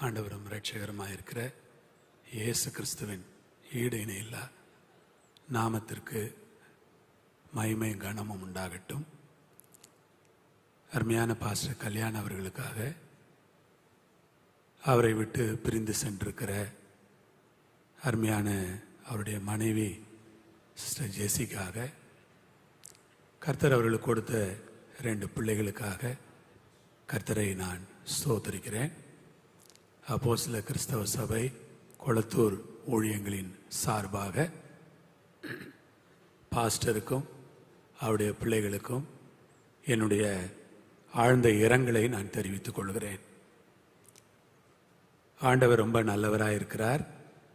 ஆண்டவரும் இரட்சகருமாக இருக்கிற இயேசு கிறிஸ்துவின் ஈடு இணையில்லா நாமத்திற்கு மகிமை கனமும் உண்டாகட்டும் அருமையான பாஸ்டர் கல்யாண் அவர்களுக்காக அவரை விட்டு பிரிந்து சென்றிருக்கிற அருமையான அவருடைய மனைவி சிஸ்டர் ஜெசிக்காக கர்த்தர் அவர்களுக்கு கொடுத்த ரெண்டு பிள்ளைகளுக்காக கர்த்தரை நான் ஸ்தோத்தரிக்கிறேன் அப்போ சில கிறிஸ்தவ சபை கொளத்தூர் ஊழியங்களின் சார்பாக பாஸ்டருக்கும் அவருடைய பிள்ளைகளுக்கும் என்னுடைய ஆழ்ந்த இரங்கலை நான் தெரிவித்துக் கொள்கிறேன் ஆண்டவர் ரொம்ப நல்லவராக இருக்கிறார்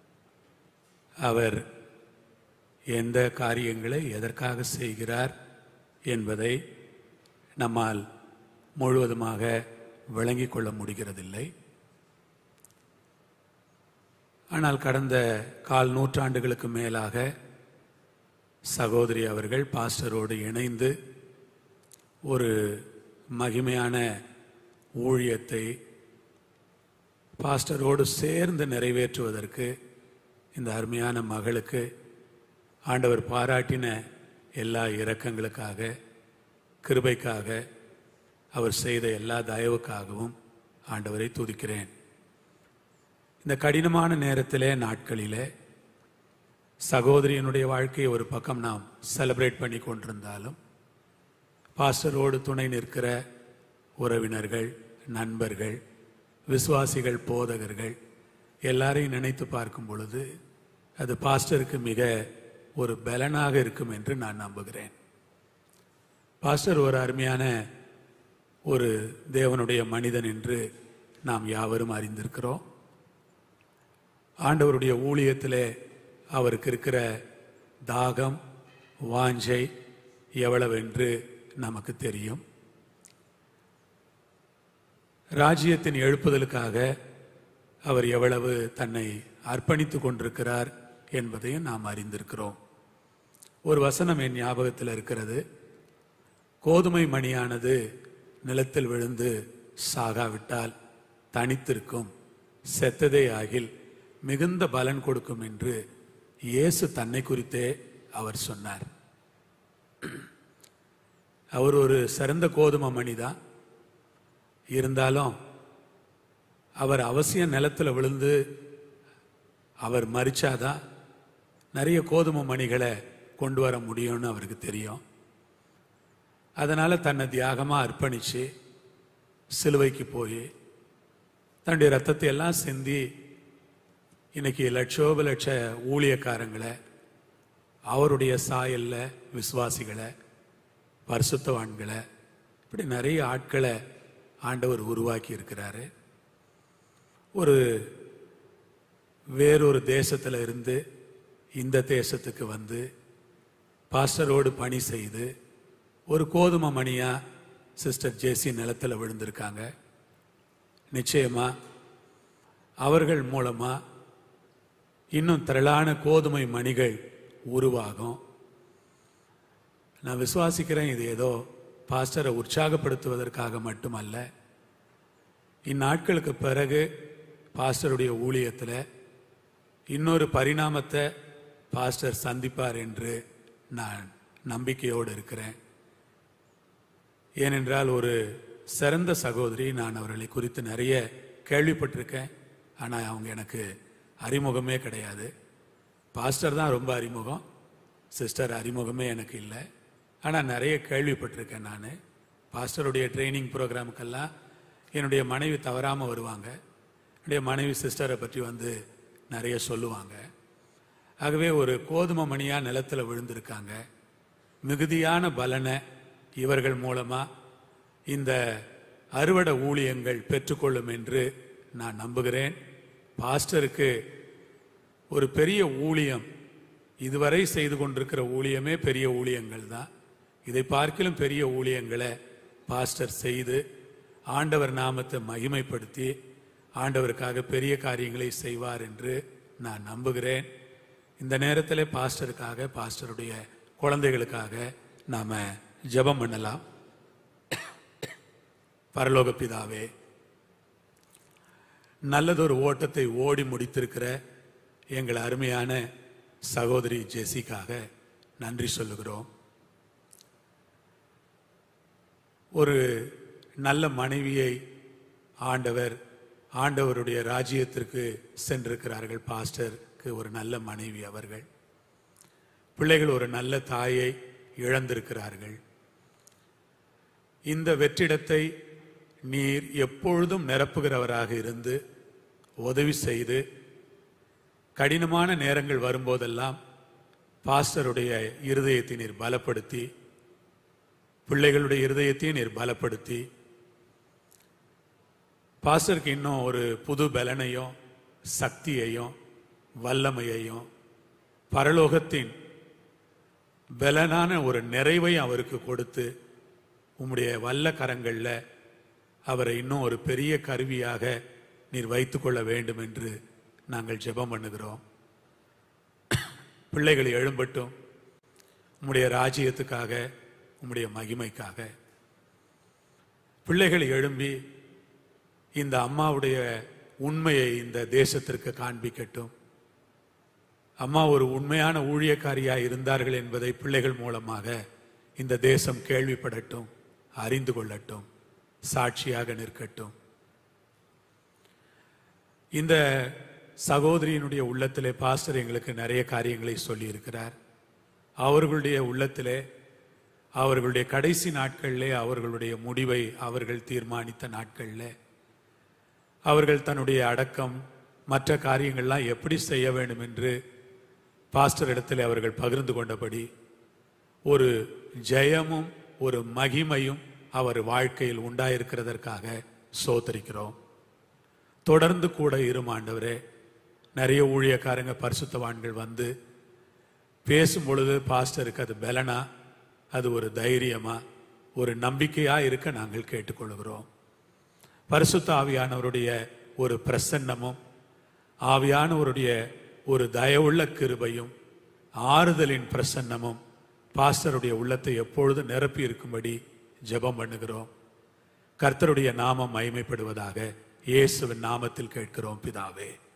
அவர் எந்த காரியங்களை எதற்காக செய்கிறார் என்பதை நம்மால் முழுவதுமாக விளங்கிக் கொள்ள முடிகிறதில்லை ஆனால் கடந்த கால் நூற்றாண்டுகளுக்கு மேலாக சகோதரி அவர்கள் பாஸ்டரோடு இணைந்து ஒரு மகிமையான ஊழியத்தை பாஸ்டரோடு சேர்ந்து நிறைவேற்றுவதற்கு இந்த அருமையான மகளுக்கு ஆண்டவர் பாராட்டின எல்லா இரக்கங்களுக்காக கிருபைக்காக அவர் செய்த எல்லா தயவுக்காகவும் ஆண்டவரை துதிக்கிறேன் இந்த கடினமான நேரத்திலே நாட்களிலே சகோதரியனுடைய வாழ்க்கையை ஒரு பக்கம் நாம் செலிப்ரேட் பண்ணி கொண்டிருந்தாலும் பாஸ்டரோடு துணை நிற்கிற உறவினர்கள் நண்பர்கள் விசுவாசிகள் போதகர்கள் எல்லாரையும் நினைத்து பார்க்கும் பொழுது அது பாஸ்டருக்கு மிக ஒரு பலனாக இருக்கும் என்று நான் நம்புகிறேன் பாஸ்டர் ஒரு அருமையான ஒரு தேவனுடைய மனிதன் என்று நாம் யாவரும் அறிந்திருக்கிறோம் ஆண்டவருடைய ஊழியத்திலே அவருக்கு இருக்கிற தாகம் வாஞ்சை எவ்வளவென்று நமக்கு தெரியும் ராஜ்யத்தின் எழுப்புதலுக்காக அவர் எவ்வளவு தன்னை அர்ப்பணித்துக் கொண்டிருக்கிறார் என்பதையும் நாம் அறிந்திருக்கிறோம் ஒரு வசனம் என் ஞாபகத்தில் இருக்கிறது கோதுமை மணியானது நிலத்தில் விழுந்து சாகாவிட்டால் தனித்திருக்கும் செத்ததே ஆகில் மிகுந்த பலன் கொடுக்கும் என்று இயேசு தன்னை குறித்தே அவர் சொன்னார் அவர் ஒரு சிறந்த கோதுமை மணிதான் இருந்தாலும் அவர் அவசியம் நிலத்தில் விழுந்து அவர் மறிச்சாதான் நிறைய கோதுமை மணிகளை கொண்டு வர முடியும்னு அவருக்கு தெரியும் அதனால தன்னை தியாகமாக அர்ப்பணிச்சு சிலுவைக்கு போய் தன்னுடைய ரத்தத்தை எல்லாம் சிந்தி இன்னைக்கு லட்சோப லட்ச ஊழியக்காரங்களை அவருடைய சாயல்ல விசுவாசிகளை பரிசுத்தவான்களை இப்படி நிறைய ஆட்களை ஆண்டவர் உருவாக்கி இருக்கிறாரு ஒரு வேறொரு தேசத்துல இருந்து இந்த தேசத்துக்கு வந்து பாஸ்டரோடு பணி செய்து ஒரு கோதுமை மணியா சிஸ்டர் ஜேசி நிலத்தில் விழுந்திருக்காங்க நிச்சயமா அவர்கள் மூலமா இன்னும் திரளான கோதுமை மணிகள் உருவாகும் நான் விசுவாசிக்கிறேன் இது ஏதோ பாஸ்டரை உற்சாகப்படுத்துவதற்காக மட்டுமல்ல இந்நாட்களுக்கு பிறகு பாஸ்டருடைய ஊழியத்தில் இன்னொரு பரிணாமத்தை பாஸ்டர் சந்திப்பார் என்று நான் நம்பிக்கையோடு இருக்கிறேன் ஏனென்றால் ஒரு சிறந்த சகோதரி நான் அவர்களை குறித்து நிறைய கேள்விப்பட்டிருக்கேன் ஆனால் அவங்க எனக்கு அறிமுகமே கிடையாது பாஸ்டர் தான் ரொம்ப அறிமுகம் சிஸ்டர் அறிமுகமே எனக்கு இல்லை ஆனால் நிறைய கேள்விப்பட்டிருக்கேன் நான் பாஸ்டருடைய ட்ரைனிங் ப்ரோக்ராமுக்கெல்லாம் என்னுடைய மனைவி தவறாமல் வருவாங்க என்னுடைய மனைவி சிஸ்டரை பற்றி வந்து நிறைய சொல்லுவாங்க ஆகவே ஒரு கோதுமை மணியாக நிலத்தில் விழுந்திருக்காங்க மிகுதியான பலனை இவர்கள் மூலமாக இந்த அறுவடை ஊழியங்கள் பெற்றுக்கொள்ளும் என்று நான் நம்புகிறேன் பாஸ்டருக்கு ஒரு பெரிய ஊழியம் இதுவரை செய்து கொண்டிருக்கிற ஊழியமே பெரிய ஊழியங்கள் தான் இதை பார்க்கிலும் பெரிய ஊழியங்களை பாஸ்டர் செய்து ஆண்டவர் நாமத்தை மகிமைப்படுத்தி ஆண்டவருக்காக பெரிய காரியங்களை செய்வார் என்று நான் நம்புகிறேன் இந்த நேரத்தில் பாஸ்டருக்காக பாஸ்டருடைய குழந்தைகளுக்காக நாம ஜெபம் பண்ணலாம் பரலோக பிதாவே நல்லதொரு ஓட்டத்தை ஓடி முடித்திருக்கிற எங்கள் அருமையான சகோதரி ஜெசிக்காக நன்றி சொல்லுகிறோம் ஒரு நல்ல மனைவியை ஆண்டவர் ஆண்டவருடைய ராஜ்யத்திற்கு சென்றிருக்கிறார்கள் பாஸ்டருக்கு ஒரு நல்ல மனைவி அவர்கள் பிள்ளைகள் ஒரு நல்ல தாயை இழந்திருக்கிறார்கள் இந்த வெற்றிடத்தை நீர் எப்பொழுதும் நிரப்புகிறவராக இருந்து உதவி செய்து கடினமான நேரங்கள் வரும்போதெல்லாம் பாஸ்டருடைய இருதயத்தை நீர் பலப்படுத்தி பிள்ளைகளுடைய இருதயத்தையும் நீர் பலப்படுத்தி பாஸ்டருக்கு இன்னும் ஒரு புது பலனையும் சக்தியையும் வல்லமையையும் பரலோகத்தின் பலனான ஒரு நிறைவையும் அவருக்கு கொடுத்து உம்முடைய வல்ல கரங்களில் அவரை இன்னும் ஒரு பெரிய கருவியாக நீர் வைத்துக்கொள்ள வேண்டும் என்று நாங்கள் ஜெபம் பண்ணுகிறோம் பிள்ளைகள் எழும்பட்டும் உம்முடைய ராஜ்யத்துக்காக உம்முடைய மகிமைக்காக பிள்ளைகள் எழும்பி இந்த அம்மாவுடைய உண்மையை இந்த தேசத்திற்கு காண்பிக்கட்டும் அம்மா ஒரு உண்மையான ஊழியக்காரியாய் இருந்தார்கள் என்பதை பிள்ளைகள் மூலமாக இந்த தேசம் கேள்விப்படட்டும் அறிந்து கொள்ளட்டும் சாட்சியாக நிற்கட்டும் இந்த சகோதரியினுடைய உள்ளத்திலே பாஸ்டர் எங்களுக்கு நிறைய காரியங்களை சொல்லி இருக்கிறார் அவர்களுடைய உள்ளத்திலே அவர்களுடைய கடைசி நாட்களிலே அவர்களுடைய முடிவை அவர்கள் தீர்மானித்த நாட்களிலே அவர்கள் தன்னுடைய அடக்கம் மற்ற காரியங்கள்லாம் எப்படி செய்ய வேண்டும் என்று பாஸ்டர் இடத்தில் அவர்கள் பகிர்ந்து கொண்டபடி ஒரு ஜெயமும் ஒரு மகிமையும் அவர் வாழ்க்கையில் உண்டாயிருக்கிறதற்காக சோத்தரிக்கிறோம் தொடர்ந்து கூட இரும் ஆண்டவரே நிறைய ஊழியக்காரங்க பரிசுத்தவான்கள் வந்து பேசும் பொழுது பாஸ்டருக்கு அது பலனா அது ஒரு தைரியமா ஒரு நம்பிக்கையா இருக்க நாங்கள் கேட்டுக்கொள்கிறோம் பரிசுத்த ஆவியானவருடைய ஒரு பிரசன்னமும் ஆவியானவருடைய ஒரு தயவுள்ள கிருபையும் ஆறுதலின் பிரசன்னமும் பாஸ்டருடைய உள்ளத்தை எப்பொழுது நிரப்பி இருக்கும்படி ஜெபம் பண்ணுகிறோம் கர்த்தருடைய நாமம் மகிமைப்படுவதாக இயேசுவின் நாமத்தில் கேட்கிறோம் பிதாவே